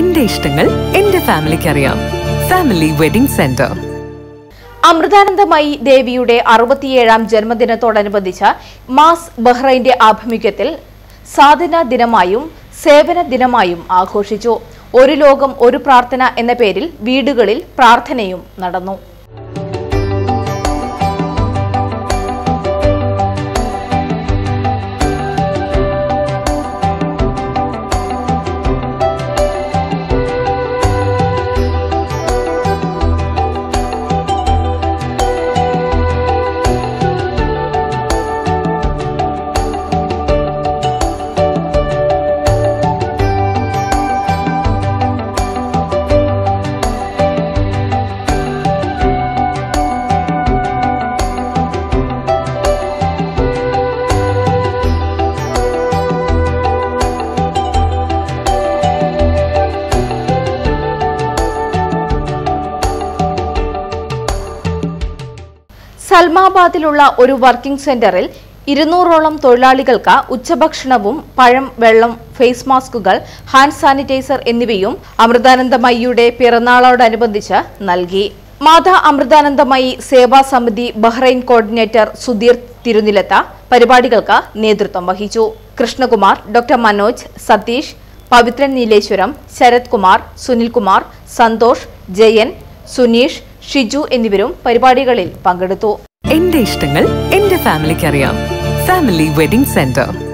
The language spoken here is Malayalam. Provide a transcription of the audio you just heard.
എന്റെ ഇഷ്ടങ്ങൾ എന്റെ ഫാമിലിക്ക് അറിയാം ഫാമിലി വെഡിംഗ് സെന്റർ അമൃതാനന്ദമയി ദേവിയുടെ അറുപത്തിയേഴാം ജന്മദിനത്തോടനുബന്ധിച്ച് മാസ് ബഹ്റൈന്റെ ആഭിമുഖ്യത്തിൽ സാധന ദിനമായും സേവന ദിനമായും ആഘോഷിച്ചു ഒരു ലോകം ഒരു പ്രാർത്ഥന എന്ന പേരിൽ വീടുകളിൽ പ്രാർത്ഥനയും നടന്നു സൽമാബാദിലുള്ള ഒരു വർക്കിംഗ് സെന്ററിൽ ഇരുന്നൂറോളം തൊഴിലാളികൾക്ക് ഉച്ചഭക്ഷണവും പഴം വെള്ളം ഫേസ് മാസ്കുകൾ ഹാൻഡ് സാനിറ്റൈസർ എന്നിവയും അമൃതാനന്ദമയിയുടെ പിറന്നാളോടനുബന്ധിച്ച് നൽകി മാതാ അമൃതാനന്ദമയി സേവാ സമിതി ബഹ്റൈൻ കോർഡിനേറ്റർ സുധീർ തിരുനിലത്ത പരിപാടികൾക്ക് നേതൃത്വം വഹിച്ചു കൃഷ്ണകുമാർ ഡോക്ടർ മനോജ് സതീഷ് പവിത്രൻ നീലേശ്വരം ശരത് കുമാർ സുനിൽകുമാർ സന്തോഷ് ജയൻ സുനീഷ് ഷിജു എന്നിവരും പരിപാടികളിൽ പങ്കെടുത്തു എന്റെ ഇഷ്ടങ്ങൾ എന്റെ ഫാമിലിക്ക് അറിയാം ഫാമിലി വെഡിംഗ് സെന്റർ